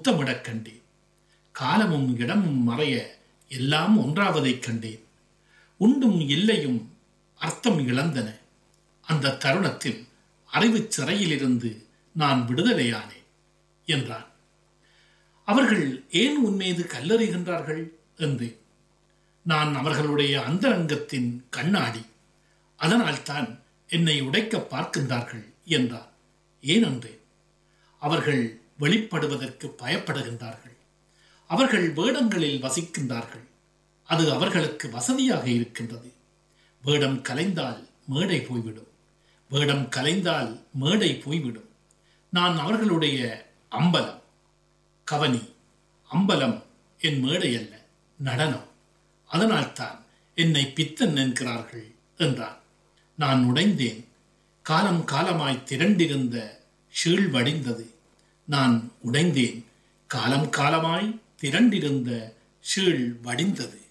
முத்தமிடக் கண்டேன் காலமும் இடமும் மறைய எல்லாம் ஒன்றாவதைக் கண்டேன் உண்டும் இல்லையும் அர்த்தம் இழந்தன அந்த தருணத்தில் அறிவுச் சிறையிலிருந்து நான் விடுதலையானேன் என்றான் அவர்கள் ஏன் உன்மீது கல்லறிகின்றார்கள் என்று நான் அவர்களுடைய அந்த அங்கத்தின் கண்ணாடி அதனால்தான் என்னை உடைக்க பார்க்கின்றார்கள் என்றார் ஏனென்றேன் அவர்கள் வெளிப்படுவதற்கு பயப்படுகின்றார்கள் அவர்கள் வேடங்களில் வசிக்கின்றார்கள் அது அவர்களுக்கு வசதியாக இருக்கின்றது வேடம் கலைந்தால் மேடை போய்விடும் வேடம் கலைந்தால் மேடை போய்விடும் நான் அவர்களுடைய அம்பலம் கவனி அம்பலம் என் மேடை அல்ல நடனம் அதனால்தான் என்னை பித்தன் என்கிறார்கள் என்றான் நான் உடைந்தேன் காலம் காலமாய் திரண்டிருந்த ஷீழ் வடிந்தது நான் உடைந்தேன் காலம் காலமாய் திரண்டிருந்த ஷீழ் வடிந்தது